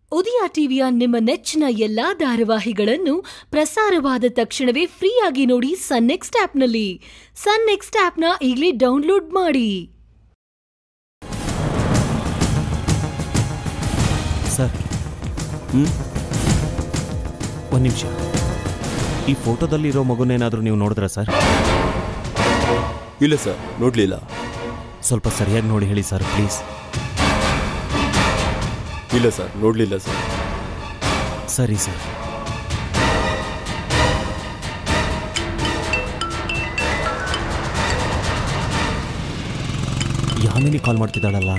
ಉದಯ ಟಿವಿಯ ನಿಮ್ಮ ನೆಚ್ಚಿನ ಎಲ್ಲಾ ಧಾರಾವಾಹಿಗಳನ್ನು ಪ್ರಸಾರವಾದ ತಕ್ಷಣವೇ ಫ್ರೀಯಾಗಿ ನೋಡಿ ಸನ್ ನೆಕ್ಸ್ಟ್ ಆಪ್ನಲ್ಲಿ ಸನ್ ನೆಕ್ಸ್ಟ್ ಆಪ್ನ ಈಗಲೇ ಡೌನ್ಲೋಡ್ ಮಾಡಿ ಸರ್ ಹ್ಞೂ ಒಂದು ನಿಮಿಷ ಈ ಫೋಟೋದಲ್ಲಿರೋ ಮಗುನೇನಾದರೂ ನೀವು ನೋಡಿದ್ರಾ ಸರ್ ಇಲ್ಲ ಸರ್ ನೋಡ್ಲಿಲ್ಲ ಸ್ವಲ್ಪ ಸರಿಯಾಗಿ ನೋಡಿ ಹೇಳಿ ಸರ್ ಪ್ಲೀಸ್ ಇಲ್ಲ ಸರ್ ನೋಡ್ಲಿಲ್ಲ ಸರ್ ಸರಿ ಸರ್ ಯಾಮಿನಿ ಕಾಲ್ ಮಾಡ್ತಿದ್ದಾಳಲ್ಲ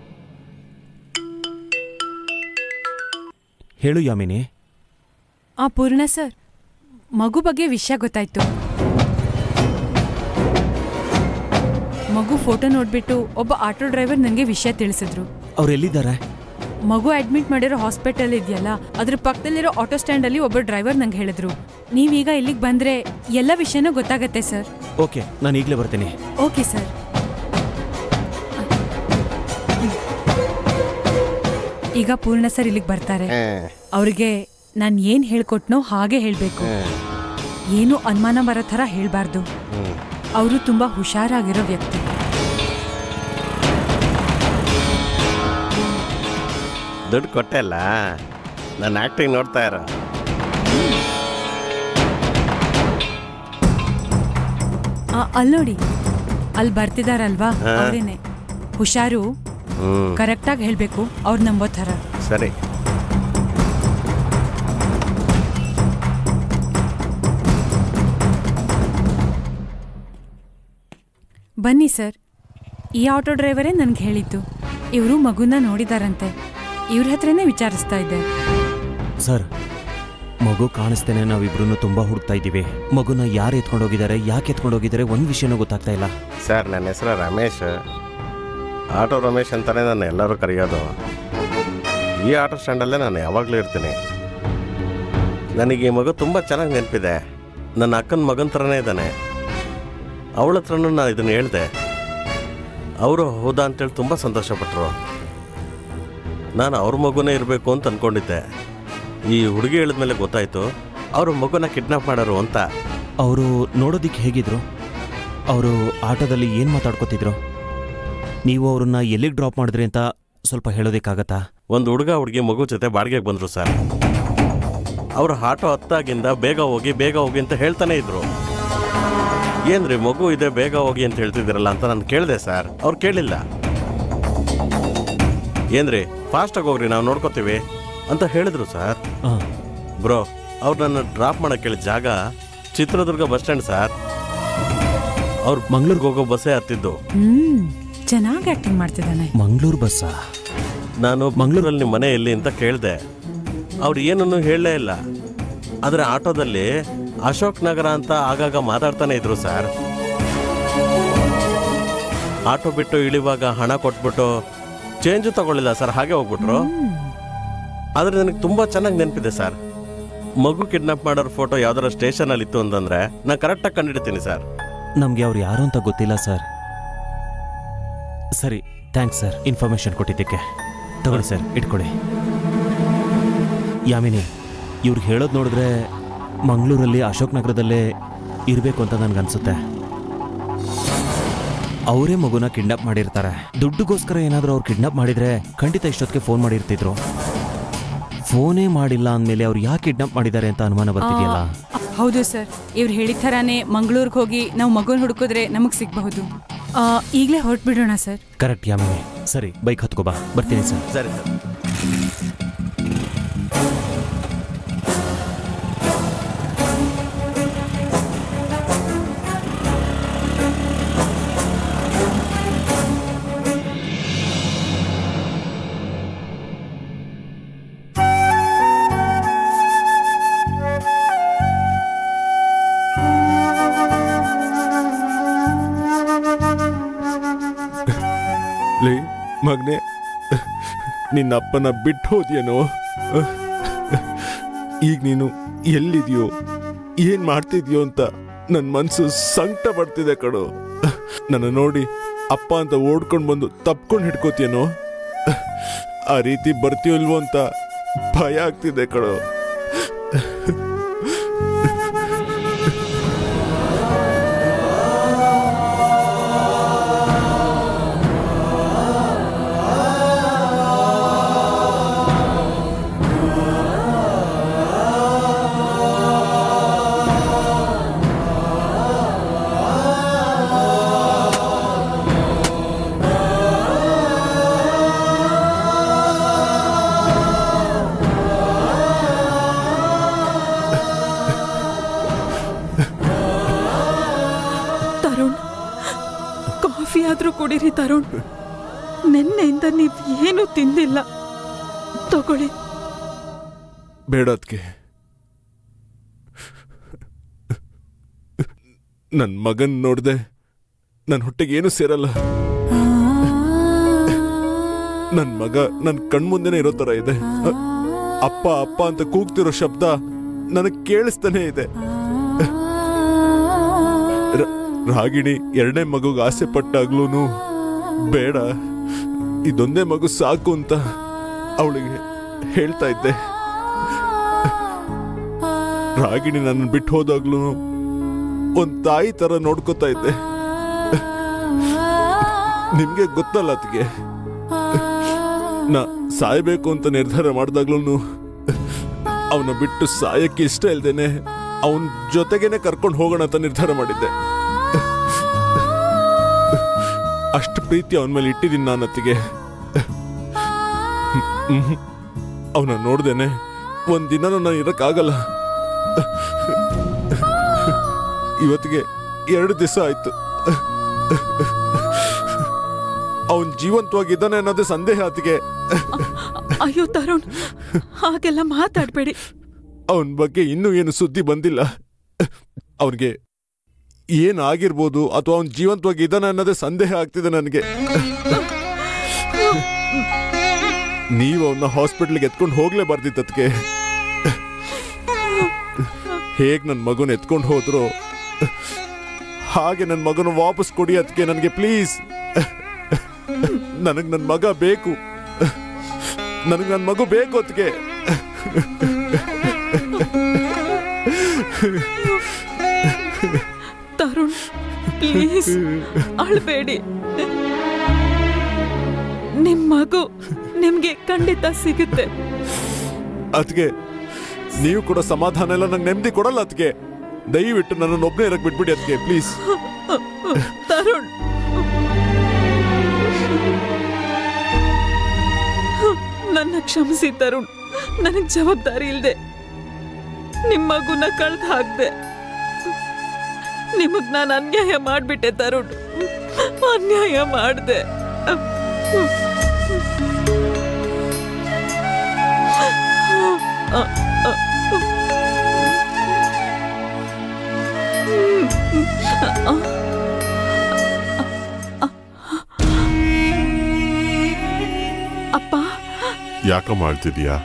ಹೇಳು ಯಾಮಿನಿ ಆ ಪೂರ್ಣ ಸರ್ ಮಗು ಬಗ್ಗೆ ವಿಷಯ ಗೊತ್ತಾಯ್ತು ಮಗು ಫೋಟೋ ನೋಡ್ಬಿಟ್ಟು ಒಬ್ಬ ಆಟೋ ಡ್ರೈವರ್ ನನಗೆ ವಿಷಯ ತಿಳಿಸಿದ್ರು ಅವ್ರು ಎಲ್ಲಿದ್ದಾರೆ ಮಗು ಅಡ್ಮಿಟ್ ಮಾಡಿರೋ ಹಾಸ್ಪಿಟಲ್ ಇದೆಯಲ್ಲ ಅದ್ರ ಪಕ್ಕದಲ್ಲಿರೋ ಆಟೋ ಸ್ಟ್ಯಾಂಡ್ ಅಲ್ಲಿ ಒಬ್ಬ ಡ್ರೈವರ್ ನಂಗೆ ಹೇಳಿದ್ರು ನೀವೀಗ ಇಲ್ಲಿಗೆ ಬಂದ್ರೆ ಎಲ್ಲ ವಿಷಯನೂ ಗೊತ್ತಾಗತ್ತೆ ಸರ್ ಓಕೆ ನಾನು ಈಗಲೇ ಬರ್ತೀನಿ ಓಕೆ ಸರ್ ಈಗ ಪೂರ್ಣ ಸರ್ ಇಲ್ಲಿಗೆ ಬರ್ತಾರೆ ಅವ್ರಿಗೆ ನಾನು ಏನ್ ಹೇಳ್ಕೊಟ್ನೋ ಹಾಗೆ ಹೇಳ್ಬೇಕು ಏನು ಅನುಮಾನ ಬರೋ ಥರ ಹೇಳ್ಬಾರ್ದು ಅವರು ತುಂಬಾ ಹುಷಾರಾಗಿರೋ ವ್ಯಕ್ತಿ ದುಡ್ಡು ಕೊಟ್ಟೆ ಅಲ್ಲ ನನ್ನ ಆ್ಯಕ್ಟಿಂಗ್ ನೋಡ್ತಾ ಇರೋ ಆ, ಅಲ್ಲ್ ನೋಡಿ ಅಲ್ಲಿ ಬರ್ತಿದಾರಲ್ವಾ ಅವರೇನೆ ಹುಷಾರು ಹ್ಞೂ ಕರೆಕ್ಟಾಗಿ ಹೇಳ್ಬೇಕು ಅವ್ರು ನಂಬೋ ಥರ ಸರಿ ಬನ್ನಿ ಸರ್ ಈ ಆಟೋ ಡ್ರೈವರೇ ನನ್ಗೆ ಹೇಳಿದ್ದು ಇವರು ಮಗುನ ನೋಡಿದಾರಂತೆ ಇವ್ರ ಹತ್ರನೇ ವಿಚಾರಿಸ್ತಾ ಇದ್ದೆ ಸರ್ ಮಗು ಕಾಣಿಸ್ತೇನೆ ನಾವಿಬ್ರು ತುಂಬಾ ಹುಡುಕ್ತಾ ಇದ್ದೀವಿ ಮಗುನ ಯಾರು ಎತ್ಕೊಂಡು ಹೋಗಿದ್ದಾರೆ ಯಾಕೆ ಎತ್ಕೊಂಡು ಹೋಗಿದ್ದಾರೆ ಒಂದು ವಿಷಯನೂ ಗೊತ್ತಾಗ್ತಾ ಇಲ್ಲ ಸರ್ ನನ್ನ ಹೆಸರು ರಮೇಶ್ ಆಟೋ ರಮೇಶ್ ಅಂತಲೇ ನಾನು ಎಲ್ಲರೂ ಕರೆಯೋದು ಈ ಆಟೋ ಸ್ಟ್ಯಾಂಡಲ್ಲೇ ನಾನು ಯಾವಾಗಲೂ ಇರ್ತೀನಿ ನನಗೆ ಈ ಮಗು ತುಂಬ ಚೆನ್ನಾಗಿ ನೆನಪಿದೆ ನನ್ನ ಅಕ್ಕನ ಮಗನ ಥರನೇ ಇದ್ದಾನೆ ಅವಳ ಹತ್ರನೂ ನಾನು ಇದನ್ನು ಹೇಳಿದೆ ಅವರು ಹೌದಾ ಅಂತೇಳಿ ತುಂಬ ಸಂತೋಷಪಟ್ಟರು ನಾನು ಅವ್ರ ಮಗುನೇ ಇರಬೇಕು ಅಂತ ಅಂದ್ಕೊಂಡಿದ್ದೆ ಈ ಹುಡುಗಿ ಹೇಳಿದ್ಮೇಲೆ ಗೊತ್ತಾಯಿತು ಅವರು ಮಗುನ ಕಿಡ್ನಾಪ್ ಮಾಡೋರು ಅಂತ ಅವರು ನೋಡೋದಿಕ್ಕೆ ಹೇಗಿದ್ರು ಅವರು ಆಟೋದಲ್ಲಿ ಏನು ಮಾತಾಡ್ಕೋತಿದ್ರು ನೀವು ಅವ್ರನ್ನ ಎಲ್ಲಿಗೆ ಡ್ರಾಪ್ ಮಾಡಿದ್ರಿ ಅಂತ ಸ್ವಲ್ಪ ಹೇಳೋದಕ್ಕಾಗತ್ತಾ ಒಂದು ಹುಡುಗ ಹುಡುಗಿ ಮಗು ಜೊತೆ ಬಾಡಿಗೆಗೆ ಬಂದರು ಸರ್ ಅವರು ಆಟೋ ಹತ್ತಾಗಿಂದ ಬೇಗ ಹೋಗಿ ಬೇಗ ಹೋಗಿ ಅಂತ ಹೇಳ್ತಾನೆ ಇದ್ರು ಏನ್ರಿ ಮಗು ಇದೆ ಬೇಗ ಹೋಗಿ ಅಂತ ಹೇಳ್ತಿದ್ದೀರಲ್ಲ ಅಂತ ನಾನು ಕೇಳಿದೆ ಸರ್ ಅವ್ರು ಕೇಳಿಲ್ಲ ಏನ್ರಿ ಫಾಸ್ಟಾಗಿ ಹೋಗ್ರಿ ನಾವು ನೋಡ್ಕೋತೀವಿ ಅಂತ ಹೇಳಿದ್ರು ಸರ್ ಹಾಂ ಬ್ರೋ ಅವ್ರು ನನ್ನ ಡ್ರಾಪ್ ಮಾಡಕ್ಕೆ ಕೇಳಿದ ಜಾಗ ಚಿತ್ರದುರ್ಗ ಬಸ್ ಸ್ಟ್ಯಾಂಡ್ ಸರ್ ಅವ್ರು ಮಂಗ್ಳೂರ್ಗೆ ಹೋಗೋ ಬಸ್ಸೇ ಹತ್ತಿದ್ದು ಹ್ಮ್ ಚೆನ್ನಾಗಿ ಆಕ್ಟಿಂಗ್ ಮಾಡ್ತಿದ್ದಾನೆ ಮಂಗಳೂರು ಬಸ್ಸಾ ನಾನು ಮಂಗಳೂರಲ್ಲಿ ನಿಮ್ಮ ಮನೆ ಎಲ್ಲಿ ಅಂತ ಕೇಳಿದೆ ಅವ್ರು ಏನನ್ನು ಹೇಳಲೇ ಇಲ್ಲ ಆದರೆ ಆಟೋದಲ್ಲಿ ಅಶೋಕ್ ನಗರ ಅಂತ ಆಗಾಗ ಮಾತಾಡ್ತಾನೆ ಇದ್ರು ಸರ್ ಆಟೋ ಬಿಟ್ಟು ಇಳಿವಾಗ ಹಣ ಕೊಟ್ಬಿಟ್ಟು ಚೇಂಜು ತಗೊಳ್ಳಿಲ್ಲ ಸರ್ ಹಾಗೆ ಹೋಗ್ಬಿಟ್ರು ಆದರೆ ನನಗೆ ತುಂಬ ಚೆನ್ನಾಗಿ ನೆನಪಿದೆ ಸರ್ ಮಗು ಕಿಡ್ನಾಪ್ ಮಾಡೋರ್ ಫೋಟೋ ಯಾವ್ದಾರ ಸ್ಟೇಷನಲ್ಲಿ ಇತ್ತು ಅಂತಂದ್ರೆ ನಾನು ಕರೆಕ್ಟಾಗಿ ಕಂಡಿಡ್ತೀನಿ ಸರ್ ನಮಗೆ ಅವ್ರು ಯಾರು ಅಂತ ಗೊತ್ತಿಲ್ಲ ಸರ್ ಸರಿ ಥ್ಯಾಂಕ್ಸ್ ಸರ್ ಇನ್ಫಾರ್ಮೇಶನ್ ಕೊಟ್ಟಿದ್ದಕ್ಕೆ ತಗೊಳ್ಳಿ ಸರ್ ಇಟ್ಕೊಳ್ಳಿ ಯಾಮಿನಿ ಇವ್ರಿಗೆ ಹೇಳೋದು ನೋಡಿದ್ರೆ ಮಂಗಳೂರಲ್ಲಿ ಅಶೋಕ್ ನಗರದಲ್ಲೇ ಇರಬೇಕು ಅಂತ ನನಗನ್ಸುತ್ತೆ ಅವರೇ ಮಗುನ ಕಿಡ್ನಾಪ್ ಮಾಡಿರ್ತಾರೆ ದುಡ್ಡುಗೋಸ್ಕರ ಏನಾದರೂ ಅವ್ರು ಕಿಡ್ನಾಪ್ ಮಾಡಿದ್ರೆ ಖಂಡಿತ ಇಷ್ಟೊತ್ತಿಗೆ ಫೋನ್ ಮಾಡಿರ್ತಿದ್ರು ಫೋನೇ ಮಾಡಿಲ್ಲ ಅಂದಮೇಲೆ ಅವ್ರು ಯಾಕೆ ಕಿಡ್ನಾಪ್ ಮಾಡಿದ್ದಾರೆ ಅಂತ ಅನುಮಾನ ಬರ್ತಿದೆಯಲ್ಲ ಆ, ಹೌದು ಸರ್ ಇವ್ರು ಹೇಳಿದ ಥರಾನೇ ಮಂಗಳೂರಿಗೆ ಹೋಗಿ ನಾವು ಮಗುನ ಹುಡುಕಿದ್ರೆ ನಮಗೆ ಸಿಗಬಹುದು ಈಗಲೇ ಹೊರಟ್ಬಿಡೋಣ ಸರ್ ಕರೆಕ್ಟ್ ಯಾಮಿನಿ ಸರಿ ಬೈಕ್ ಹತ್ಕೋ ಬಾ ಬರ್ತೀನಿ ಸರ್ ಸರಿ ಸರ್ ಲೇ ಮಗನೆ ನಿನ್ನ ಅಪ್ಪನ ಬಿಟ್ಟು ಹೋದ್ಯೇನೋ ಈಗ ನೀನು ಎಲ್ಲಿದೆಯೋ ಏನ್ ಮಾಡ್ತಿದ್ಯೋ ಅಂತ ನನ್ನ ಮನಸ್ಸು ಸಂಕಟ ಪಡ್ತಿದೆ ಕಣೋ ನನ್ನ ನೋಡಿ ಅಪ್ಪ ಅಂತ ಓಡ್ಕೊಂಡು ಬಂದು ತಪ್ಕೊಂಡು ಹಿಡ್ಕೋತೀಯನೋ ಆ ರೀತಿ ಬರ್ತೀಯೋ ಇಲ್ವೋ ಅಂತ ಭಯ ಆಗ್ತಿದೆ ಕಣೋ ತರುಣ್ ಕಾಫಿ ಆದ್ರೂ ಕುಡೀರಿ ತರುಣ್ ನಿನ್ನೆಯಿಂದ ನೀವು ಏನು ತಿಂದಿಲ್ಲ ತಗೊಳ್ಳಿ ಬೇಡ ಅದಕ್ಕೆ ನನ್ನ ಮಗನ್ ನೋಡ್ದೆ ನನ್ನ ಹೊಟ್ಟೆಗೆ ಏನು ಸೇರಲ್ಲ ನನ್ನ ಮಗ ನನ್ನ ಕಣ್ಮುಂದೆನೇ ಇರೋ ತರ ಇದೆ ಅ- ಅಪ್ಪ ಅಪ್ಪ ಅಂತ ಕೂಗ್ತಿರೋ ಶಬ್ದ ನನಗೆ ಕೇಳಿಸ್ತಾನೆ ಇದೆ ರ- ರಾಗಿಣಿ ಎರಡನೇ ಮಗುಗೆ ಆಸೆ ಪಟ್ಟಾಗ್ಲೂ ಬೇಡ ಇದೊಂದೇ ಮಗು ಸಾಕು ಅಂತ ಅವಳಿಗೆ ಹೇಳ್ತಾ ಇದ್ದೆ ರಾಗಿಣಿ ನನ್ನ ಬಿಟ್ಟು ಹೋದಾಗ್ಲೂ ಒಂದ್ ತಾಯಿ ತರ ನೋಡ್ಕೋತಾ ಇದ್ದೆ ನಿಮ್ಗೆ ಗೊತ್ತಲ್ಲ ಅದಕ್ಕೆ ನಾ ಸಾಯ್ಬೇಕು ಅಂತ ನಿರ್ಧಾರ ಮಾಡಿದಾಗ್ಲೂ ಅವನ ಬಿಟ್ಟು ಸಾಯಕ್ಕೆ ಇಷ್ಟ ಇಲ್ದೇನೆ ಅವನ ಜೊತೆಗೇನೆ ಕರ್ಕೊಂಡು ಹೋಗೋಣ ಅಂತ ನಿರ್ಧಾರ ಮಾಡಿದ್ದೆ ಅಷ್ಟು ಪ್ರೀತಿ ಅವನ ಮೇಲೆ ಇಟ್ಟಿದ್ದೀನಿ ನಾನು ಅತ್ತಿಗೆ ಅವನ ನೋಡ್ದೇನೆ ಒಂದಿನ ನಾನು ಇರಕ್ಕಾಗಲ್ಲ ಇವತ್ತಿಗೆ ಎರಡು ದಿವಸ ಆಯ್ತು ಅವನ್ ಜೀವಂತವಾಗಿದ್ದಾನೆ ಅನ್ನೋದೇ ಸಂದೇಹ ಆತಿಗೆ ಅಯ್ಯೋ ತರುಣ್ ಹಾಗೆಲ್ಲ ಮಾತಾಡ್ಬೇಡಿ ಅವನ ಬಗ್ಗೆ ಇನ್ನೂ ಏನು ಸುದ್ದಿ ಬಂದಿಲ್ಲ ಅವನಿಗೆ ಏನಾಗಿರ್ಬೋದು ಅಥವಾ ಅವನ್ ಜೀವಂತವಾಗಿ ಇದ್ದಾನೆ ಅನ್ನೋದೇ ಸಂದೇಹ ಆಗ್ತಿದೆ ನನಗೆ ನೀವು ಅವನ್ನ ಹಾಸ್ಪಿಟ್ಲಿಗೆ ಎತ್ಕೊಂಡು ಹೋಗ್ಲೇಬಾರ್ದಿತ್ತದ್ಕೆ ಹೇಗ್ ನನ್ನ ಮಗುನ ಎತ್ಕೊಂಡು ಹೋದ್ರು ಹಾಗೆ ನನ್ನ ಮಗನ ವಾಪಸ್ ಕೊಡಿ ಅದಕ್ಕೆ ನನಗೆ ಪ್ಲೀಸ್ ನನಗೆ ನನ್ನ ಮಗ ಬೇಕು ನನಗೆ ನನ್ನ ಮಗು ಬೇಕು ಅದಕ್ಕೆ ತರುಣ್ ಪ್ಲೀಸ್ ಅಳ್ಬೇಡಿ ನಿಮ್ ಮಗು ನಿಮ್ಗೆ ಖಂಡಿತ ಸಿಗುತ್ತೆ ಅದಕ್ಕೆ ನೀವು ಕೂಡ ಸಮಾಧಾನ ಎಲ್ಲ ನಂಗೆ ನೆಮ್ಮದಿ ಕೊಡಲ್ಲ ಅದಕ್ಕೆ ದಯವಿಟ್ಟು ನನ್ನನ್ನು ಒಬ್ಬನೇ ಇರಕ್ ಬಿಟ್ಬಿಡಿ ಅದಕ್ಕೆ ಪ್ಲೀಸ್ ತರುಣ್ ನನ್ನ ಕ್ಷಮಿಸಿ ತರುಣ್ ನನಗ್ ಜವಾಬ್ದಾರಿ ಇಲ್ದೆ ನಿಮ್ ಮಗುನ ಕಳ್ದು ಹಾಕ್ದೆ ನಿಮಗ್ ನಾನು ಅನ್ಯಾಯ ಮಾಡ್ಬಿಟ್ಟೆ ತರುಣ್ ಅನ್ಯಾಯ ಮಾಡ್ದೆ ಅಪ್ಪ ಯಾಕ ಮಾಡ್ತಿದ್ಯಾ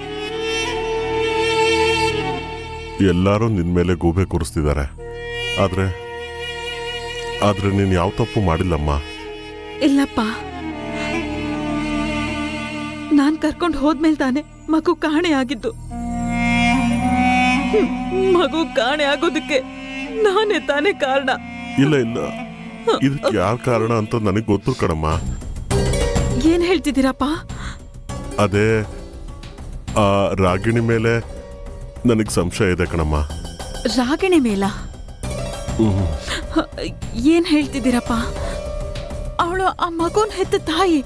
ಎಲ್ಲರೂ ನಿನ್ ಮೇಲೆ ಗೂಬೆ ಕೂರಿಸ್ತಿದ್ದಾರೆ ಆದ್ರೆ ಆದ್ರೆ ನೀನ್ ಯಾವ ತಪ್ಪು ಮಾಡಿಲ್ಲಮ್ಮ ಇಲ್ಲಪ್ಪ ನಾನ್ ಕರ್ಕೊಂಡು ಹೋದ್ಮೇಲೆ ತಾನೆ ಮಗು ಕಾಣೆ ಆಗಿದ್ದು ಹ್ಮ್, ಮಗು ಕಾಣೆ ಆಗೋದಕ್ಕೆ ನಾನೇ ತಾನೇ ಕಾರಣ ಇಲ್ಲ ಇಲ್ಲ ಇದಕ್ಕೆ ಯಾರ ಕಾರಣ ಅಂತ ನನಗೆ ಗೊತ್ತು ಕಣಮ್ಮ ಏನ್ ಹೇಳ್ತಿದ್ದೀರಪ್ಪ ಅದೇ ಆ ರಾಗಿಣಿ ಮೇಲೆ ನನಗೆ ಸಂಶಯ ಇದೆ ಕಣಮ್ಮ ರಾಗಿಣಿ ಮೇಲ ಹ್ಮ್. ಏನ್ ಹೇಳ್ತಿದ್ದೀರಪ್ಪ ಅವಳು ಆ ಮಗುನ್ ಹೆತ್ತ ತಾಯಿ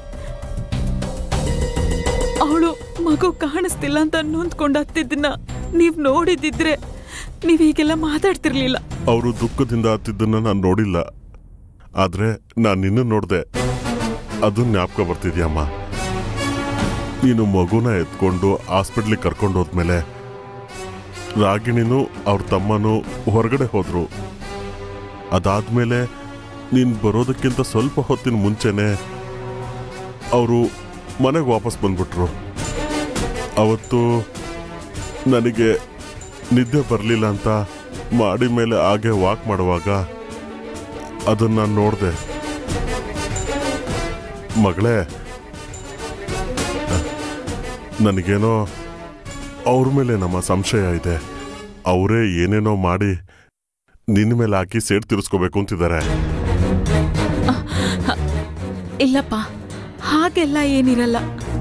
ಅವಳು ಮಗು ಕಾಣಿಸ್ತಿಲ್ಲ ಅಂತ ನೊಂದ್ಕೊಂಡು ಹತ್ತಿದ್ದನ್ನ ನೀವ್ ನೋಡಿದಿದ್ರೆ ನೀವ್ ಹೀಗೆಲ್ಲ ಮಾತಾಡ್ತಿರ್ಲಿಲ್ಲ ಅವರು ದುಃಖದಿಂದ ಹತ್ತಿದ್ದನ್ನ ನಾನು ನೋಡಿಲ್ಲ ಆದ್ರೆ ನಾನು ನಿನ್ನ ನೋಡ್ದೆ ಅದು ಜ್ಞಾಪಕ ಬರ್ತಿದ್ಯಮ್ಮ ನೀನು ಮಗುನ ಎತ್ಕೊಂಡು ಹಾಸ್ಪಿಟ್ಲಿಗೆ ಕರ್ಕೊಂಡು ಹೋದ್ಮೇಲೆ ರಾಗಿಣಿನೂ ಅವ್ರ ತಮ್ಮನೂ ಹೊರಗಡೆ ಹೋದ್ರು ಅದಾದ್ಮೇಲೆ ನೀನು ಬರೋದಕ್ಕಿಂತ ಸ್ವಲ್ಪ ಹೊತ್ತಿನ ಮುಂಚೆನೆ ಅವರು ಮನೆಗೆ ವಾಪಸ್ ಬಂದ್ಬಿಟ್ರು ಅವತ್ತು ನನಗೆ ನಿದ್ದೆ ಬರಲಿಲ್ಲ ಅಂತ ಮಾಡಿ ಮೇಲೆ ಹಾಗೆ ವಾಕ್ ಮಾಡುವಾಗ ಅದನ್ನ ನಾನು ನೋಡಿದೆ ಮಗಳೇ ನನಗೇನೋ ಅವ್ರ ಮೇಲೆ ನಮ್ಮ ಸಂಶಯ ಇದೆ ಅವರೇ ಏನೇನೋ ಮಾಡಿ ನಿನ್ನ ಮೇಲೆ ಹಾಕಿ ಸೇಡ್ ತೀರಿಸ್ಕೋಬೇಕು ಅಂತಿದ್ದಾರೆ ಇಲ್ಲಪ್ಪ ಹಾಗೆಲ್ಲ ಏನಿರಲ್ಲ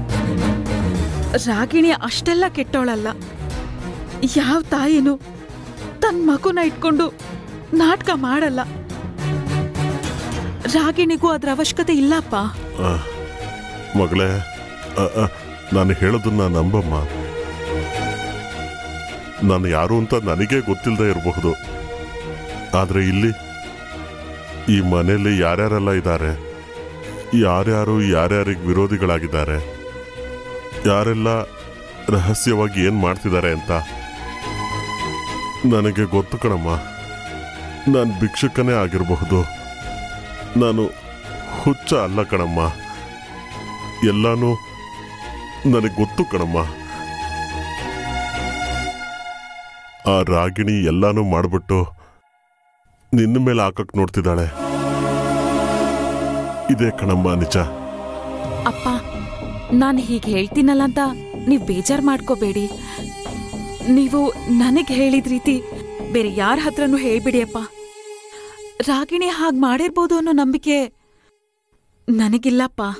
ರಾಗಿಣಿ ಅಷ್ಟೆಲ್ಲ ಕೆಟ್ಟೋಳಲ್ಲ ಯಾವ ತಾಯಿನೂ ತನ್ನ ಮಗುನ ಇಟ್ಕೊಂಡು ನಾಟಕ ಮಾಡಲ್ಲ ರಾಗಿಣಿಗೂ ಅದ್ರ ಅವಶ್ಯಕತೆ ಇಲ್ಲಪ್ಪ ಆ, ಮಗಳೇ ಆ, ಆ, ನಾನು ಹೇಳೋದನ್ನ ನಂಬಮ್ಮ ನಾನು ಯಾರು ಅಂತ ನನಗೆ ಗೊತ್ತಿಲ್ಲದೆ ಇರಬಹುದು ಆದ್ರೆ ಇಲ್ಲಿ ಈ ಮನೆಯಲ್ಲಿ ಯಾರ್ಯಾರೆಲ್ಲ ಇದ್ದಾರೆ ಯಾರ್ಯಾರು ಯಾರ್ಯಾರಿಗೆ ವಿರೋಧಿಗಳಾಗಿದ್ದಾರೆ ಯಾರೆಲ್ಲ ರಹಸ್ಯವಾಗಿ ಏನ್ ಮಾಡ್ತಿದ್ದಾರೆ ಅಂತ ನನಗೆ ಗೊತ್ತು ಕಣಮ್ಮ ನಾನು ಭಿಕ್ಷುಕನೇ ಆಗಿರಬಹುದು ನಾನು ಹುಚ್ಚ ಅಲ್ಲ ಕಣಮ್ಮ ಎಲ್ಲಾನು ನನಗೆ ಗೊತ್ತು ಕಣಮ್ಮ ಆ ರಾಗಿಣಿ ಎಲ್ಲಾನು ಮಾಡ್ಬಿಟ್ಟು ನಿನ್ನ ಮೇಲೆ ಹಾಕಕ್ ನೋಡ್ತಿದ್ದಾಳೆ ಇದೇ ಕಣಮ್ಮ ನಿಜ ಅಪ್ಪ ನಾನು ಹೀಗೆ ಹೇಳ್ತೀನಲ್ಲ ಅಂತ ನೀವು ಬೇಜಾರು ಮಾಡ್ಕೋಬೇಡಿ ನೀವು ನನಗೆ ಹೇಳಿದ ರೀತಿ ಬೇರೆ ಯಾರ ಹತ್ರನೂ ಹೇಳ್ಬಿಡಿ ಅಪ್ಪ ರಾಗಿಣಿ ಹಾಗೆ ಮಾಡಿರ್ಬೋದು ಅನ್ನೋ ನಂಬಿಕೆ ನನಗಿಲ್ಲಪ್ಪ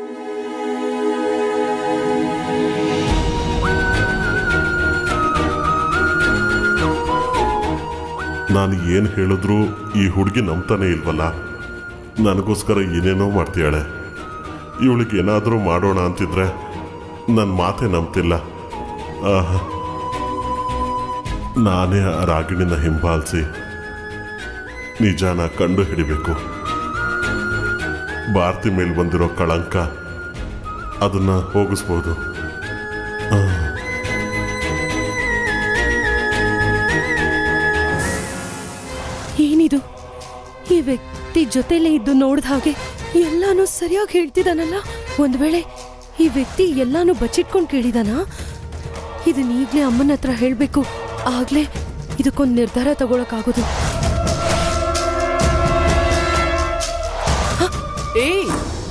ನಾನು ಏನು ಹೇಳಿದ್ರು ಈ ಹುಡುಗಿ ನಂಬ್ತಾನೆ ಇಲ್ವಲ್ಲ ನನಗೋಸ್ಕರ ಏನೇನೋ ಮಾಡ್ತೀಯಾಳೆ ಇವಳಿಗೆ ಏನಾದರೂ ಮಾಡೋಣ ಅಂತಿದ್ರೆ ನನ್ನ ಮಾತೇ ನಂಬ್ತಿಲ್ಲ ಆಹ್. ನಾನೇ ಆ ರಾಗಿಣಿನ ಹಿಂಬಾಲಿಸಿ ನಿಜಾನ ಕಂಡು ಹಿಡಿಬೇಕು ಭಾರತಿ ಮೇಲೆ ಬಂದಿರೋ ಕಳಂಕ ಅದನ್ನ ಹೋಗಿಸ್ಬೋದು ಏನಿದು ಈ ವ್ಯಕ್ತಿ ಜೊತೆಲೇ ಇದ್ದು ನೋಡ್ದ ಹಾಗೆ ಎಲ್ಲಾನು ಸರಿಯಾಗಿ ಹೇಳ್ತಿದಾನಲ್ಲ ಒಂದ್ ವೇಳೆ ಈ ವ್ಯಕ್ತಿ ಎಲ್ಲಾನು ಬಚ್ಚಿಟ್ಕೊಂಡ್ ಕೇಳಿದಾನ ಇದನ್ನ ಈಗ್ಲೇ ಅಮ್ಮನ ಹತ್ರ ಹೇಳ್ಬೇಕು ಆಗ್ಲೇ ಇದಕ್ಕೊಂದ್ ನಿರ್ಧಾರ ತಗೊಳಕ್ಕಾಗೋದು ಏಯ್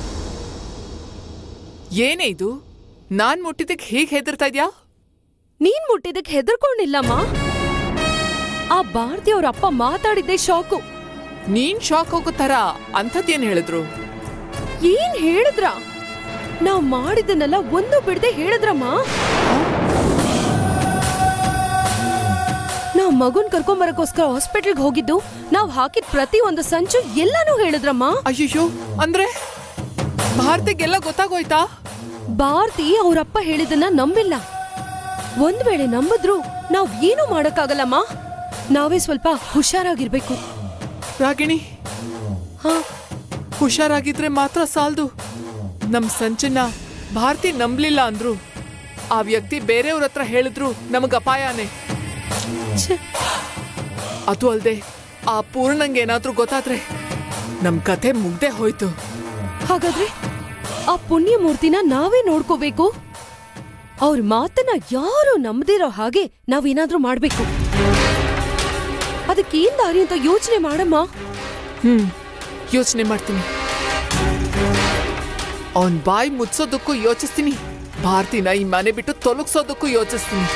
ಏನೇ ಇದು ನಾನ್ ಮುಟ್ಟಿದ್ದಕ್ಕೆ ಹೀಗೆ ಹೆದರ್ತಾ ಇದ್ಯಾ ನೀನ್ ಮುಟ್ಟಿದಕ್ ಹೆದರ್ಕೊಂಡಿಲ್ಲಮ್ಮ ಆ ಭಾರತಿ ಅವ್ರ ಅಪ್ಪ ಮಾತಾಡಿದ್ದೆ ಶಾಕು ನೀನ್ ಶಾಕ್ ಹೋಗೋ ತರ ಅಂಥದ್ದೇನ್ ಹೇಳಿದ್ರು ಏನ್ ಹೇಳಿದ್ರ ನಾವ್ ಮಾಡಿದ್ದನ್ನೆಲ್ಲ ಒಂದು ಬಿಡದೆ ಹೇಳಿದ್ರಮ್ಮ ನಾವ್ ಮಗುನ್ ಕರ್ಕೊಂಬರಕ್ಕೋಸ್ಕರ ಹಾಸ್ಪಿಟಲ್ಗೆ ಹೋಗಿದ್ದು ನಾವ್ ಹಾಕಿದ ಪ್ರತಿ ಒಂದು ಸಂಚು ಎಲ್ಲಾನು ಹೇಳಿದ್ರಮ್ಮ ಅಯ್ಯಯ್ಯೋ ಅಂದ್ರೆ ಭಾರತಿಗೆಲ್ಲ ಗೊತ್ತಾಗೋಯ್ತಾ ಭಾರತಿ ಅವ್ರಪ್ಪ ಹೇಳಿದನ್ನ ನಂಬಿಲ್ಲ ಒಂದ್ ವೇಳೆ ನಂಬಿದ್ರು ನಾವ್ ಏನು ಮಾಡಕ್ಕಾಗಲ್ಲಮ್ಮ ನಾವೇ ಸ್ವಲ್ಪ ಹುಷಾರಾಗಿರ್ಬೇಕು ರಾಗಿಣಿ ಹಾ ಹುಷಾರಾಗಿದ್ರೆ ಮಾತ್ರ ಸಾಲ್ದು ನಮ್ ಸಂಚನ್ನ ಭಾರತಿ ನಂಬ್ಲಿಲ್ಲ ಅಂದ್ರು ಆ ವ್ಯಕ್ತಿ ಬೇರೆಯವ್ರ ಹತ್ರ ಹೇಳಿದ್ರು ನಮಗ್ ಅಪಾಯನೇ ಛೆ, ಅದು ಅಲ್ದೆ ಆ ಪೂರ್ಣಂಗೆ ಏನಾದ್ರೂ ಗೊತ್ತಾದ್ರೆ ನಮ್ ಕಥೆ ಮುಗ್ದೆ ಹೋಯ್ತು ಹಾಗಾದ್ರೆ ಆ ಪುಣ್ಯ ಮೂರ್ತಿನ ನಾವೇ ನೋಡ್ಕೋಬೇಕು ಅವ್ರ ಮಾತನ್ನ ಯಾರು ನಂಬದಿರೋ ಹಾಗೆ ನಾವೇನಾದ್ರೂ ಮಾಡ್ಬೇಕು ಅದಕ್ಕೇನ್ ದಾರಿ ಅಂತ ಯೋಚನೆ ಮಾಡಮ್ಮ ಹ್ಮ್ ಯೋಚನೆ ಮಾಡ್ತೀನಿ ಅವನ್ ಬಾಯಿ ಮುಚ್ಚೋದಕ್ಕೂ ಯೋಚಿಸ್ತೀನಿ ಭಾರತಿನ ಈ ಮನೆ ಬಿಟ್ಟು ತೊಲಗ್ಸೋದಕ್ಕೂ ಯೋಚಿಸ್ತೀನಿ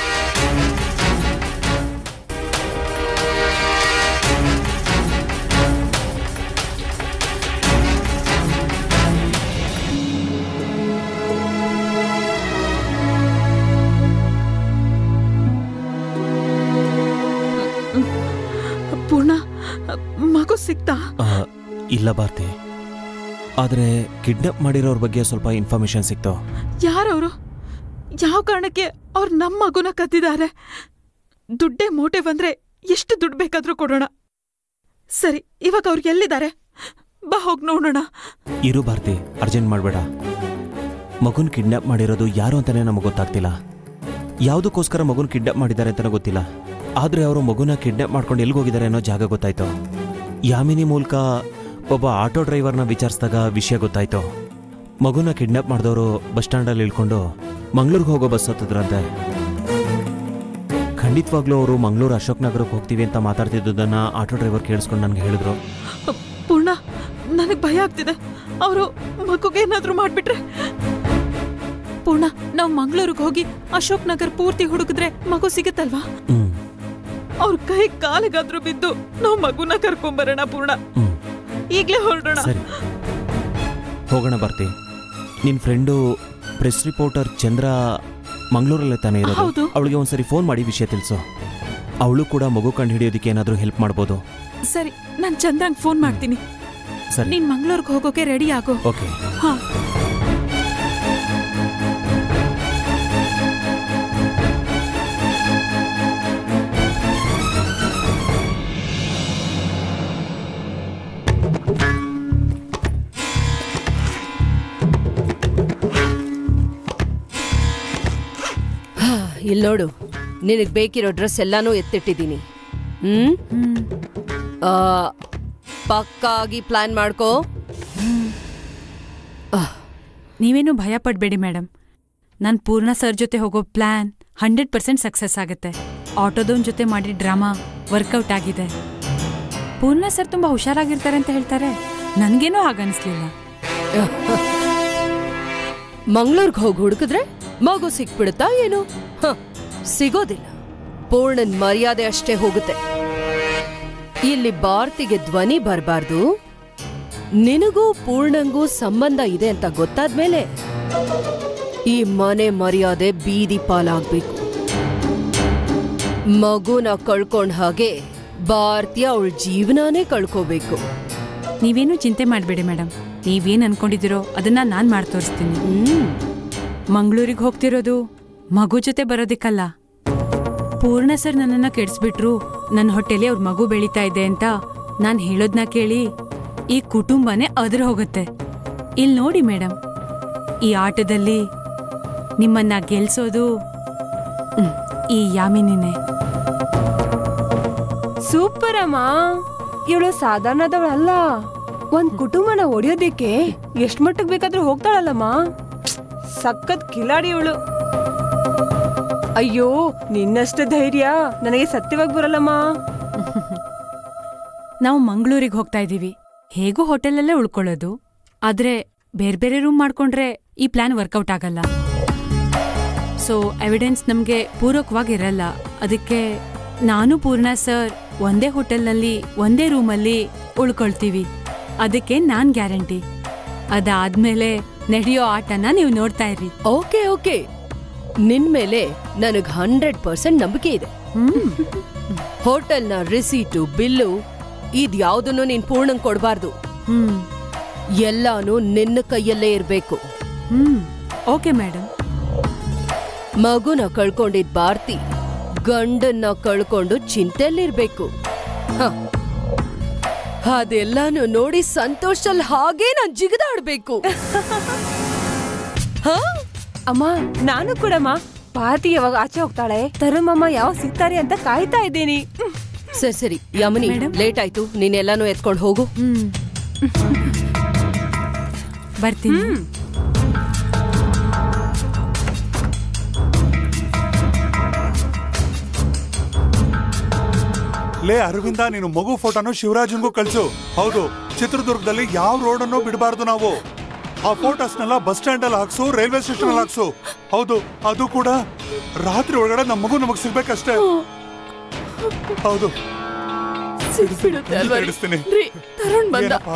ಪೂರ್ಣ ಮಗು ಸಿಕ್ತಾ ಆ, ಇಲ್ಲ ಭಾರತಿ ಆದರೆ ಕಿಡ್ನಾಪ್ ಮಾಡಿರೋರ ಬಗ್ಗೆ ಸ್ವಲ್ಪ ಇನ್ಫಾರ್ಮೇಶನ್ ಸಿಕ್ತು ಯಾರವರು ಯಾವ ಕಾರಣಕ್ಕೆ ಅವ್ರು ನಮ್ಮ ಮಗುನ ಕದ್ದಿದ್ದಾರೆ ದುಡ್ಡೇ ಮೋಟೆ ಬಂದ್ರೆ ಎಷ್ಟು ದುಡ್ಡು ಬೇಕಾದ್ರೂ ಕೊಡೋಣ ಸರಿ ಇವಾಗ ಅವ್ರು ಎಲ್ಲಿದ್ದಾರೆ ಬಾ ಹೋಗಿ ನೋಡೋಣ ಇರು ಭಾರತಿ ಅರ್ಜೆಂಟ್ ಮಾಡಬೇಡ ಮಗುನ್ ಕಿಡ್ನಾಪ್ ಮಾಡಿರೋದು ಯಾರು ಅಂತಾನೆ ನಮಗೆ ಗೊತ್ತಾಗ್ತಿಲ್ಲ ಯಾವುದಕ್ಕೋಸ್ಕರ ಮಗುನ್ ಕಿಡ್ನಾಪ್ ಮಾಡಿದ್ದಾರೆ ಅಂತಾನೆ ಗೊತ್ತಿಲ್ಲ ಆದರೆ ಅವರು ಮಗುನ ಕಿಡ್ನಾಪ್ ಮಾಡ್ಕೊಂಡು ಎಲ್ಲಿಗೆ ಹೋಗಿದ್ದಾರೆ ಅನ್ನೋ ಜಾಗ ಗೊತ್ತಾಯ್ತು ಯಾಮಿನಿ ಮೂಲಕ ಒಬ್ಬ ಆಟೋ ಡ್ರೈವರ್ನ ವಿಚಾರಿಸಿದಾಗ ವಿಷಯ ಗೊತ್ತಾಯ್ತು ಮಗುನ ಕಿಡ್ನಾಪ್ ಮಾಡಿದವರು ಬಸ್ ಸ್ಟ್ಯಾಂಡಲ್ಲಿ ಇಳ್ಕೊಂಡು ಮಂಗ್ಳೂರ್ಗೆ ಹೋಗೋ ಬಸ್ ಹತ್ತಿದ್ರಂತೆ ಖಂಡಿತವಾಗ್ಲೂ ಅವರು ಮಂಗಳೂರು ಅಶೋಕ್ ನಗರಕ್ಕೆ ಹೋಗ್ತೀವಿ ಅಂತ ಮಾತಾಡ್ತಿದ್ದದನ್ನ ಆಟೋ ಡ್ರೈವರ್ ಕೇಳಿಸ್ಕೊಂಡು ನನಗೆ ಹೇಳಿದ್ರು ಪೂರ್ಣ ನನಗೆ ಭಯ ಆಗ್ತಿದೆ ಅವರು ಮಗುಗೆ ಏನಾದ್ರೂ ಮಾಡ್ಬಿಟ್ರೆ ಪೂರ್ಣ ನಾವು ಮಂಗಳೂರಿಗೆ ಹೋಗಿ ಅಶೋಕ್ ನಗರ್ ಪೂರ್ತಿ ಹುಡುಕಿದ್ರೆ ಮಗು ಸಿಗುತ್ತಲ್ವಾ ಹ್ಮ್ ಅವ್ರ ಕೈ ಕಾಲಿಗಾದ್ರೂ ಬಿದ್ದು ನಾವು ಮಗುನ ಕರ್ಕೊಂಬರೋಣ ಪೂರ್ಣ ಹ್ಮ್ ಈಗ್ಲೇ ಹೊರಡೋಣ ಸರಿ ಹೋಗೋಣ ಬರ್ತಿ ನಿನ್ ಫ್ರೆಂಡು ಪ್ರೆಸ್ ರಿಪೋರ್ಟರ್ ಚಂದ್ರ ಮಂಗಳೂರಲ್ಲೇ ತಾನೇ ಹೌದು. ಇರೋದು ಅವಳಿಗೆ ಒಂದ್ಸರಿ ಫೋನ್ ಮಾಡಿ ವಿಷಯ ತಿಳಿಸು ಅವಳು ಕೂಡ ಮಗು ಕಂಡು ಹಿಡಿಯೋದಕ್ಕೆ ಏನಾದರೂ ಹೆಲ್ಪ್ ಮಾಡ್ಬೋದು ಸರಿ ನಾನ್ ಚಂದ್ರಂಗ್ ಫೋನ್ ಮಾಡ್ತೀನಿ ಸರಿ ನೀನ್ ಮಂಗಳೂರಿಗೆ ಹೋಗೋಕೆ ರೆಡಿ ಆಗೋ ಓಕೆ ಹಾ ಇಲ್ಲಿ ನೋಡು ನಿನಗೆ ಬೇಕಿರೋ ಡ್ರೆಸ್ ಎಲ್ಲಾನು ಎತ್ತಿಟ್ಟಿದ್ದೀನಿ ಹ್ಮ್ ಆ, ಪಕ್ಕಾಗಿ ಪ್ಲಾನ್ ಮಾಡ್ಕೋ ನೀವೇನು ಭಯ ಪಡಬೇಡಿ ಮೇಡಮ್ ನಾನು ಪೂರ್ಣ ಸರ್ ಜೊತೆ ಹೋಗೋ ಪ್ಲಾನ್ ಹಂಡ್ರೆಡ್ ಪರ್ಸೆಂಟ್ ಸಕ್ಸಸ್ ಆಗುತ್ತೆ ಆಟೋದವನ್ ಜೊತೆ ಮಾಡಿ ಡ್ರಾಮಾ ವರ್ಕೌಟ್ ಆಗಿದೆ ಪೂರ್ಣ ಸರ್ ತುಂಬಾ ಹುಷಾರಾಗಿರ್ತಾರೆ ಅಂತ ಹೇಳ್ತಾರೆ ನನಗೇನೂ ಹಾಗನ್ಸ್ಲಿಲ್ಲ ಮಂಗ್ಳೂರ್ಗ್ ಹೋಗಿ ಹುಡುಕಿದ್ರೆ ಮಗು ಸಿಕ್ಬಿಡುತ್ತಾ ಏನು ಹ, ಸಿಗೋದಿಲ್ಲ ಪೂರ್ಣನ್ ಮರ್ಯಾದೆ ಅಷ್ಟೇ ಹೋಗುತ್ತೆ ಇಲ್ಲಿ ಭಾರತಿಗೆ ಧ್ವನಿ ಬರಬಾರ್ದು ನಿನಗೂ ಪೂರ್ಣಂಗೂ ಸಂಬಂಧ ಇದೆ ಅಂತ ಗೊತ್ತಾದ್ಮೇಲೆ ಈ ಮನೆ ಮರ್ಯಾದೆ ಬೀದಿ ಪಾಲಾಗ್ಬೇಕು ಮಗುನ ಕಳ್ಕೊಂಡ್ ಹಾಗೆ ಭಾರತಿ ಅವಳ ಜೀವನಾನೇ ಕಳ್ಕೋಬೇಕು ನೀವೇನು ಚಿಂತೆ ಮಾಡಬೇಡಿ ಮೇಡಮ್ ನೀವೇನು ಅನ್ಕೊಂಡಿದ್ದೀರೋ ಅದನ್ನ ನಾನು ಮಾಡಿ ತೋರಿಸ್ತೀನಿ ಹ್ಮ್ ಮಂಗಳೂರಿಗೆ ಹೋಗ್ತಿರೋದು ಮಗು ಜೊತೆ ಬರೋದಿಕ್ಕಲ್ಲ ಪೂರ್ಣ ಸರ್ ನನ್ನನ್ನ ಕೆಡಿಸ್ಬಿಟ್ರು ನನ್ನ ಹೊಟ್ಟೆಲಿ ಅವ್ರ ಮಗು ಬೆಳೀತಾ ಇದೆ ಅಂತ ನಾನು ಹೇಳೋದ್ನ ಕೇಳಿ ಈ ಕುಟುಂಬನೇ ಅದ್ರ ಹೋಗುತ್ತೆ ಇಲ್ಲಿ ನೋಡಿ ಮೇಡಮ್ ಈ ಆಟದಲ್ಲಿ ನಿಮ್ಮನ್ನ ಗೆಲ್ಸೋದು ಹ್ಮ್, ಈ ಯಾಮಿನಿನೇ ಸೂಪರ್ ಅಮ್ಮ ಇವಳು ಸಾಧಾರಣದವಳಲ್ಲ ಒಂದ್ ಕುಟುಂಬನ ಒಡೆಯೋದಿಕ್ಕೆ ಎಷ್ಟ್ ಮಟ್ಟಕ್ ಬೇಕಾದ್ರೂ ಹೋಗ್ತಾಳಲ್ಲಮ್ಮ ಸಖತ್ ಕಿಲಾಡಿ ಇವಳು ಅಯ್ಯೋ ನಿನ್ನಷ್ಟು ಧೈರ್ಯ ನನಗೆ ಸತ್ಯವಾಗಿ ಬರಲ್ಲಮ್ಮ ನಾವು ಮಂಗಳೂರಿಗೆ ಹೋಗ್ತಾ ಇದ್ದೀವಿ ಹೇಗೂ ಹೋಟೆಲಲ್ಲೇ ಉಳ್ಕೊಳ್ಳೋದು ಆದ್ರೆ ಬೇರೆ ಬೇರೆ ರೂಮ್ ಮಾಡ್ಕೊಂಡ್ರೆ ಈ ಪ್ಲಾನ್ ವರ್ಕೌಟ್ ಆಗಲ್ಲ ಸೊ ಎವಿಡೆನ್ಸ್ ನಮಗೆ ಪೂರಕವಾಗಿರಲ್ಲ ಅದಕ್ಕೆ ನಾನು ಪೂರ್ಣ ಸರ್ ಒಂದೇ ಹೋಟೆಲ್ನಲ್ಲಿ ಒಂದೇ ರೂಮಲ್ಲಿ ಉಳ್ಕೊಳ್ತೀವಿ ಅದಕ್ಕೆ ನಾನ್ ಗ್ಯಾರಂಟಿ ಅದಾದ್ಮೇಲೆ ನಡೆಯೋ ಆಟನ ನೀವು ನೋಡ್ತಾ ಇರ್ರಿ ಓಕೆ ಓಕೆ ನಿನ್ ಮೇಲೆ ನನಗ್ ಹಂಡ್ರೆಡ್ ಪರ್ಸೆಂಟ್ ನಂಬಿಕೆ ಇದೆ ಹೋಟೆಲ್ನ ರಿಸೀಟು ಬಿಲ್ಲು ಇದ್ಯಾವ್ದನ್ನು ನೀನ್ ಪೂರ್ಣಂಗ್ ಕೊಡ್ಬಾರ್ದು ಹ್ಮ್ ಎಲ್ಲಾನು ನಿನ್ನ ಕೈಯಲ್ಲೇ ಇರ್ಬೇಕು ಹ್ಮ್ ಓಕೆ ಮೇಡಮ್ ಮಗುನ ಕಳ್ಕೊಂಡಿದ್ ಭಾರತಿ ಗಂಡನ್ನ ಕಳ್ಕೊಂಡು ಚಿಂತೆಯಲ್ಲಿರ್ಬೇಕು ಹ. ಅದೆಲ್ಲಾನು ನೋಡಿ ಸಂತೋಷದಲ್ಲಿ ಹಾಗೇ ನಾನ್ ಜಿಗದಾಡ್ಬೇಕು ಹ? ಅಮ್ಮ ನಾನು ಕೂಡಮ್ಮ ಪಾರ್ಟಿ ಯಾವಾಗ ಆಚೆ ಹೋಗ್ತಾಳೆ ತರುಮಮ್ಮ ಯಾವಾಗ ಸಿಗ್ತಾರೆ ಅಂತ ಕಾಯ್ತಾ ಇದ್ದೀನಿ ಸರಿ ಸರಿ ಯಮನಿ ಲೇಟ್ ಆಯ್ತು ನೀನೆಲ್ಲಾನು ಎತ್ಕೊಂಡು ಹೋಗು ಹ್ಮ್ ಬರ್ತೀನಿ ಲೇ ಅರವಿಂದ ನೀನು ಮಗು ಫೋಟೋನು ಶಿವರಾಜನ್ಗೂ ಕಳ್ಸು ಹೌದು ಚಿತ್ರದುರ್ಗದಲ್ಲಿ ಯಾವ ರೋಡ್ ಅನ್ನು ಬಿಡಬಾರ್ದು ನಾವು ಆ ಫೋಟೋಸ್ನೆಲ್ಲ ಬಸ್ ಸ್ಟ್ಯಾಂಡ್ ಅಲ್ಲಿ ಹಾಕ್ಸು ರೈಲ್ವೆ ಸ್ಟೇಷನ್ ಅಲ್ಲಿ ಹಾಕ್ಸು ಹೌದು ಅದು ಕೂಡ ರಾತ್ರಿ ಒಳಗಡೆ ನಮ್ಮ ಮಗು ನಮಗ್ ಸಿಗ್ಬೇಕಷ್ಟೇ ಹೌದು ಖಂಡಿತ ಹಿಡಿಸ್ತೀನಿ. ಏನಪ್ಪ?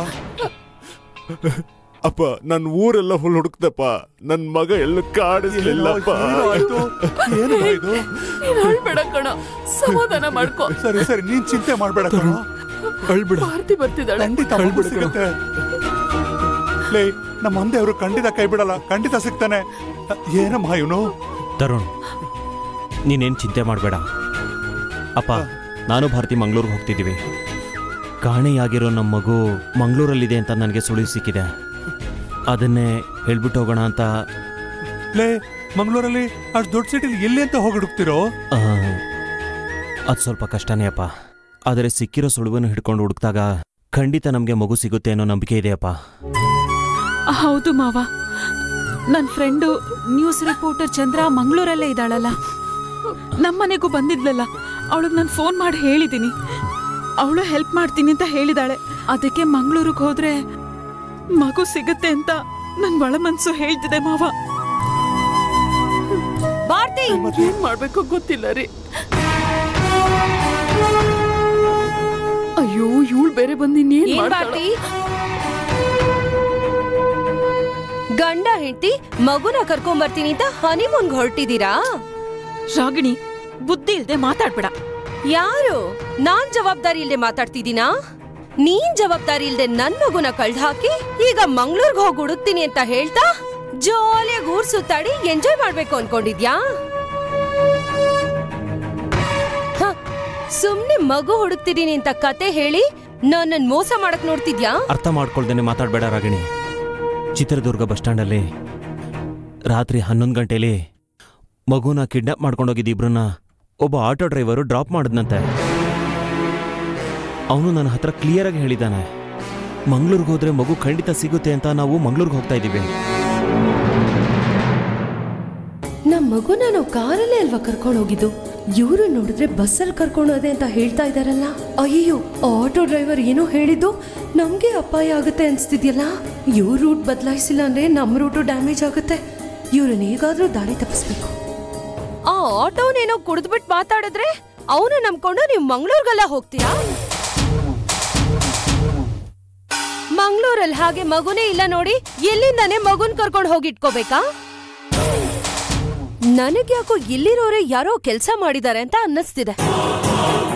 ಅಪ್ಪ ನನ್ ಊರೆಲ್ಲ ಫುಲ್ ಹುಡುಕ್ದಪ್ಪ ನನ್ ಮಗ ಎಲ್ಲ ಕಾಡಿಸ್ಲಿಲ್ಲಪ್ಪ ಏನು ಆಯ್ತು? ಏನು ಇದು ಅಳ್ಬೇಡ ಕಣ ಸಮಾಧಾನ ಮಾಡ್ಕೋ ಸರಿ ಸರಿ ನೀನ್ ಚಿಂತೆ ಮಾಡ್ಬೇಡ ಕಣೋ. ಅಳ್ಬಿಡ ಭಾರತಿ ಬರ್ತಿದ್ದಾಳೆ ಖಂಡಿತ ಮಗು ಸಿಗುತ್ತೆ ಲೇ ನಮ್ಮ ಮಂದೆ ಅವರು ಖಂಡಿತ ಕೈ ಬಿಡಲ್ಲ ಖಂಡಿತ ಸಿಗ್ತಾನೆ ಏನಮ್ಮ ಇವನು ತರುಣ್ ನೀನೇನು ಚಿಂತೆ ಮಾಡಬೇಡ ಅಪ್ಪ ನಾನು ಭಾರತಿ ಮಂಗಳೂರಿಗೆ ಹೋಗ್ತಿದ್ದೀವಿ ಕಾಣೆಯಾಗಿರೋ ನಮ್ಮ ಮಗು ಮಂಗಳೂರಲ್ಲಿದೆ ಅಂತ ನನಗೆ ಸುಳಿವು ಸಿಕ್ಕಿದೆ ಅದನ್ನೇ ಹೇಳ್ಬಿಟ್ಟು ಹೋಗೋಣ ಅಂತ ಲೇ ಮಂಗಳೂರಲ್ಲಿ ಅಷ್ಟು ದೊಡ್ಡ ಸಿಟಿಲಿ ಎಲ್ಲಿ ಅಂತ ಹೋಗಿ ಹುಡುಕ್ತಿರೋ ಅದು ಸ್ವಲ್ಪ ಕಷ್ಟನೇ ಅಪ್ಪ ಆದರೆ ಸಿಕ್ಕಿರೋ ಸುಳಿವನ್ನು ಹಿಡ್ಕೊಂಡು ಹುಡುಕ್ದಾಗ ಖಂಡಿತ ನಮಗೆ ಮಗು ಸಿಗುತ್ತೆ ಅನ್ನೋ ನಂಬಿಕೆ ಇದೆಯಪ್ಪ ಹೌದು ಮಾವ ನನ್ನ ಫ್ರೆಂಡು ನ್ಯೂಸ್ ರಿಪೋರ್ಟರ್ ಚಂದ್ರ ಮಂಗಳೂರಲ್ಲೇ ಇದ್ದಾಳಲ್ಲ ನಮ್ಮನೆಗೂ ಬಂದಿದ್ಲಲ್ಲ ಅವಳಿಗೆ ನಾನು ಫೋನ್ ಮಾಡಿ ಹೇಳಿದ್ದೀನಿ ಅವಳು ಹೆಲ್ಪ್ ಮಾಡ್ತೀನಿ ಅಂತ ಹೇಳಿದಾಳೆ ಅದಕ್ಕೆ ಮಂಗಳೂರಿಗೆ ಹೋದ್ರೆ ಮಗು ಸಿಗುತ್ತೆ ಅಂತ ನನ್ ಒಳ ಮನ್ಸು ಹೇಳ್ತಿದೆ ಮಾವ ಭಾರತಿ ಏನ್ ಮಾಡ್ಬೇಕು ಗೊತ್ತಿಲ್ಲ ರೀ ಅಯ್ಯೋ ಇವಳು ಬೇರೆ ಬಂದು ಇನ್ನೇನ್ ಏನ್ ಮಾಡ್ತಾಳೋ? ಭಾರತಿ ಗಂಡ ಹೆಂಡತಿ ಮಗುನ ಕರ್ಕೊಂಡ್ ಬರ್ತೀನಿ ಅಂತ ಹನಿಮೂನ್ ಹೊರಟಿದ್ದೀರಾ ರಾಗಿಣಿ ಬುದ್ಧಿ ಇಲ್ದೆ ಮಾತಾಡ್ಬೇಡ ಯಾರು ನಾನ್ ಜವಾಬ್ದಾರಿ ಇಲ್ದೆ ಮಾತಾಡ್ತಿದ್ದೀನಾ ನೀನ್ ಜವಾಬ್ದಾರಿ ಇಲ್ದೆ ನನ್ ಮಗುನ ಕಳ್ದ್ ಹಾಕಿ ಈಗ ಮಂಗ್ಳೂರ್ಗ್ ಹೋಗಿ ಹುಡುಕ್ತೀನಿ ಅಂತ ಹೇಳ್ತಾ ಜೋಲಿಯಾಗಿ ಊರ್ ಸುತ್ತಾಡಿ ಎಂಜಾಯ್ ಮಾಡ್ಬೇಕು ಅನ್ಕೊಂಡಿದ್ಯಾ ಹ, ಸುಮ್ನೆ ಮಗು ಹುಡುಕ್ತಿದೀನಿ ಅಂತ ಕತೆ ಹೇಳಿ ನನ್ನನ್ ಮೋಸ ಮಾಡಕ್ ನೋಡ್ತಿದ್ಯಾ ಅರ್ಥ ಮಾಡ್ಕೊಳ್ದೇನೆ ಮಾತಾಡಬೇಡ ರಾಗಿಣಿ ಚಿತ್ರದುರ್ಗ ಬಸ್ ಸ್ಟ್ಯಾಂಡಲ್ಲಿ ರಾತ್ರಿ ಹನ್ನೊಂದು ಗಂಟೆಲಿ ಮಗುನ ಕಿಡ್ನಾಪ್ ಮಾಡ್ಕೊಂಡೋಗಿದ್ದ ಇಬ್ರನ್ನ ಒಬ್ಬ ಆಟೋ ಡ್ರೈವರು ಡ್ರಾಪ್ ಮಾಡಿದ್ನಂತೆ ಅವನು ನನ್ನ ಹತ್ರ ಕ್ಲಿಯರಾಗಿ ಹೇಳಿದ್ದಾನೆ ಮಂಗ್ಳೂರ್ಗೆ ಹೋದ್ರೆ ಮಗು ಖಂಡಿತ ಸಿಗುತ್ತೆ ಅಂತ ನಾವು ಮಂಗ್ಳೂರ್ಗೆ ಹೋಗ್ತಾ ಇದ್ದೀವಿ ನಮ್ ಮಗುನ ನಾವು ಕಾರಲ್ಲೇ ಅಲ್ವಾ ಕರ್ಕೊಂಡು ಹೋಗಿದ್ದು ಇವ್ರು ನೋಡಿದ್ರೆ ಬಸ್ಸಲ್ಲಿ ಕರ್ಕೊಂಡು ಹೋದೆ ಅಂತ ಹೇಳ್ತಾ ಇದಾರಲ್ಲ ಅಯ್ಯೋ ಆಟೋ ಡ್ರೈವರ್ ಏನೋ ಹೇಳಿದ್ದು ನಮ್ಗೆ ಅಪಾಯ ಆಗುತ್ತೆ ಅನ್ಸ್ತಿದ್ಯಲ್ಲ ಇವ್ರ ರೂಟ್ ಬದಲಾಯಿಸಿಲ್ಲ ಅಂದ್ರೆ ನಮ್ ರೂಟು ಡ್ಯಾಮೇಜ್ ಆಗುತ್ತೆ ಇವ್ರನ್ನ ಹೇಗಾದ್ರೂ ದಾರಿ ತಪ್ಪಿಸ್ಬೇಕು ಆ ಆಟೋನೇನೋ ಕುಡಿದ್ಬಿಟ್ ಮಾತಾಡಿದ್ರೆ ಅವನು ನಂಬ್ಕೊಂಡು ನೀವು ಮಂಗ್ಳೂರ್ಗೆಲ್ಲ ಹೋಗ್ತೀರಾ ಮಂಗ್ಳೂರಲ್ಲಿ ಹಾಗೆ ಮಗುನೇ ಇಲ್ಲ ನೋಡಿ ಎಲ್ಲಿಂದಾನೆ ಮಗುನ್ ಕರ್ಕೊಂಡು ಹೋಗಿಟ್ಕೋಬೇಕಾ ನನಗ್ಯಾಕೋ ಇಲ್ಲಿರೋರೆ ಯಾರೋ ಕೆಲ್ಸ ಮಾಡಿದ್ದಾರೆ ಅಂತ ಅನ್ನಿಸ್ತಿದೆ